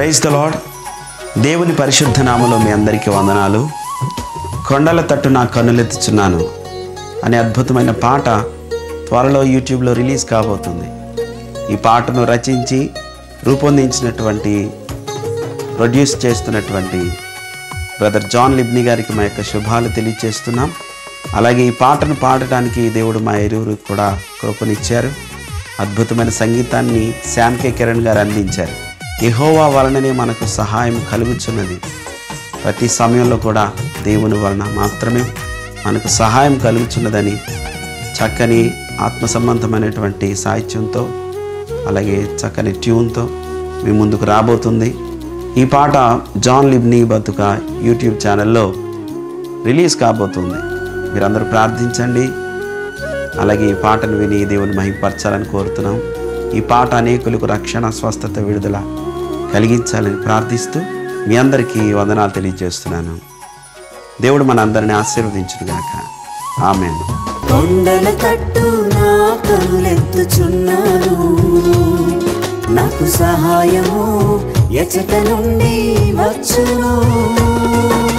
praise the lord దేవుని పరిశుద్ధ నామలో మీ అందరికీ వందనాలు కొండల తట్టు నా కన్నులెత్తుచున్నాను అనే అద్భుతమైన పాట త్వరలో యూట్యూబ్లో రిలీజ్ కాబోతుంది ఈ పాటను రచించి రూపొందించినటువంటి ప్రొడ్యూస్ చేస్తున్నటువంటి బ్రదర్ జాన్ లిబ్ని గారికి మా యొక్క శుభాలు తెలియజేస్తున్నాం అలాగే ఈ పాటను పాడటానికి దేవుడు మా ఇరువురు కూడా కృపనిచ్చారు అద్భుతమైన సంగీతాన్ని శ్యామ్ కే కిరణ్ గారు అందించారు యెహోవా వలననే మనకు సహాయం కలుగుచున్నది ప్రతి సమయంలో కూడా దేవుని వలన మాత్రమే మనకు సహాయం కలుగుచున్నదని చక్కని ఆత్మ సంబంధమైనటువంటి సాహిత్యంతో అలాగే చక్కని ట్యూన్తో మీ ముందుకు రాబోతుంది ఈ పాట జాన్ లిబ్నీ బతుక యూట్యూబ్ ఛానల్లో రిలీజ్ కాబోతుంది మీరందరూ ప్రార్థించండి అలాగే ఈ పాటను విని దేవుని మహింపరచాలని కోరుతున్నాం ఈ పాట అనేకులకు రక్షణ స్వస్థత విడుదల కలిగించాలని ప్రార్థిస్తూ మీ అందరికీ వందనాలు తెలియజేస్తున్నాను దేవుడు మన అందరిని ఆశీర్వదించును గాక ఆమెన్ కొండల తట్టు నా కనులెత్తుచున్నాను నాకు సహాయము ఎచట నుండి వచ్చును